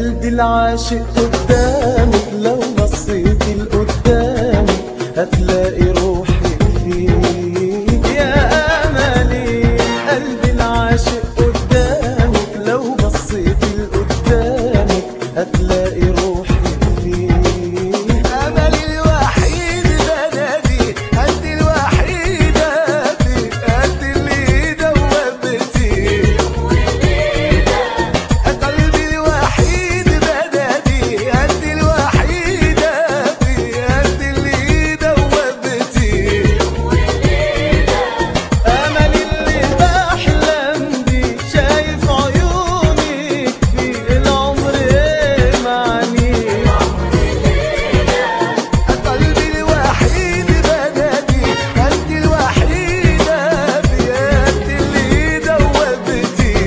قلبي العاشق قدامك لو بصيت لقدامك هتلاقي روحي فيك يا املي قلبي العاشق قدامك لو بصيت لقدامك هتلاقي روحي فيك املي الوحيد بنادي انت الوحيده في قد اللي دوبتي قلبي الوحيد بنادي انت الوحيده في قد اللي دوبتي امل اللي بحلم بيه شايف عيونك في العمر ايه معنيه قلبي الوحيد بنادي انت الوحيده في قد اللي دوبتي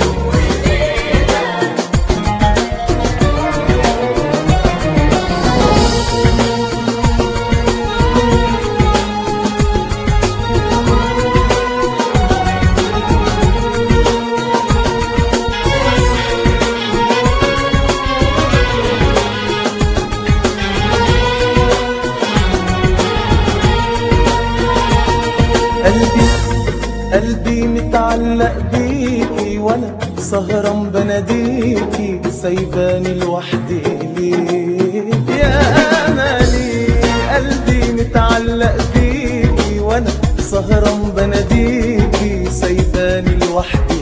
قلبي قلبي متعلق بيكي وانا سهران بناديكي سايباني لوحدي ليه يا املي قلبي متعلق بيكي وانا سهران بناديكي سايباني لوحدي